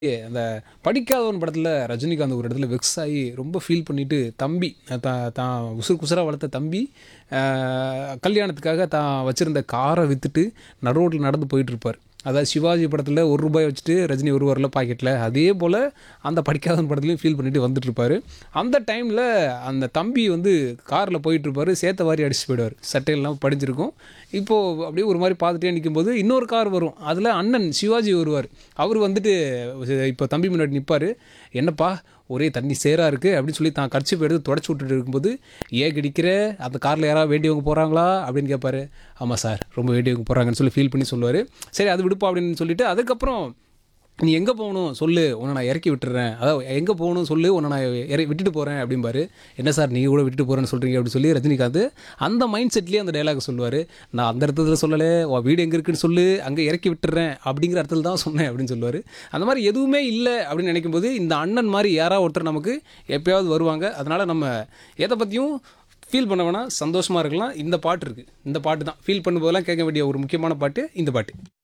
ஏ, அந்த படிக்காதவன் படத்தில் ரஜினிகாந்த் ஒரு இடத்துல வெக்ஸ் ஆகி ரொம்ப ஃபீல் பண்ணிட்டு தம்பி தான் தான் உசுறு குசுராக வளர்த்த தம்பி ஆஹ், கல்யாணத்துக்காக தான் வச்சுருந்த காரை விற்றுட்டு நடுரோட்டில் நடந்து போயிட்டு இருப்பார் அதாவது சிவாஜி படத்தில் ஒரு ரூபாய் வச்சுட்டு ரஜினி வருவார்ல பாக்கெட்டில் அதே போல் அந்த படிக்காதவன் படத்துலையும் ஃபீல் பண்ணிட்டு வந்துட்டு இருப்பாரு அந்த டைமில் அந்த தம்பி வந்து காரில் போயிட்டு இருப்பாரு சேத்த வாரி அடிச்சு போயிடுவார் சட்டையெல்லாம் படிஞ்சிருக்கும் இப்போது அப்படியே ஒரு மாதிரி பார்த்துட்டே நிற்கும்போது இன்னொரு கார் வரும் அதில் அண்ணன் சிவாஜி வருவார் அவர் வந்துட்டு இப்போ தம்பி முன்னாடி நிற்பார் என்னப்பா ஒரே தண்ணி சேராக இருக்குது அப்படின்னு சொல்லி தான் கடிச்சு எடுத்து தொடச்சி விட்டுட்டு இருக்கும்போது ஏன் கிடைக்கிற அந்த காரில் யாராவது வேண்டியவங்க போகிறாங்களா அப்படின்னு கேட்பாரு ஆமாம் சார் ரொம்ப வேண்டியவங்க போகிறாங்கன்னு சொல்லி ஃபீல் பண்ணி சொல்லுவார் சரி அது விடுப்பா அப்படின்னு சொல்லிட்டு அதுக்கப்புறம் நீ எங்கே போகணும் சொல்லு உன்னை நான் இறக்கி விட்டுறேன் அதாவது எங்கே போகணும் சொல்லு உன்னை நான் இற விட்டுட்டு போகிறேன் அப்படிம்பாரு என்ன சார் நீங்கள் கூட விட்டுட்டு போகிறேன்னு சொல்கிறீங்க அப்படின்னு சொல்லி ரஜினிகாந்த் அந்த மைண்ட் செட்லேயே அந்த டைலாக் சொல்லுவார் நான் அந்த இடத்துல சொல்லலை உன் வீடு எங்கே இருக்குன்னு சொல்லு அங்கே இறக்கி விட்டுறேன் அப்படிங்கிற இடத்துல தான் சொன்னேன் அப்படின்னு சொல்லுவார் அந்த மாதிரி எதுவுமே இல்லை அப்படின்னு நினைக்கும்போது இந்த அண்ணன் மாதிரி யாராவது ஒருத்தர் நமக்கு எப்பயாவது வருவாங்க அதனால் நம்ம எதை பற்றியும் ஃபீல் பண்ண வேணாம் சந்தோஷமாக இருக்கலாம் இந்த பாட்டு இருக்குது இந்த பாட்டு தான் ஃபீல் பண்ணும்போதெல்லாம் கேட்க வேண்டிய ஒரு முக்கியமான பாட்டு இந்த பாட்டு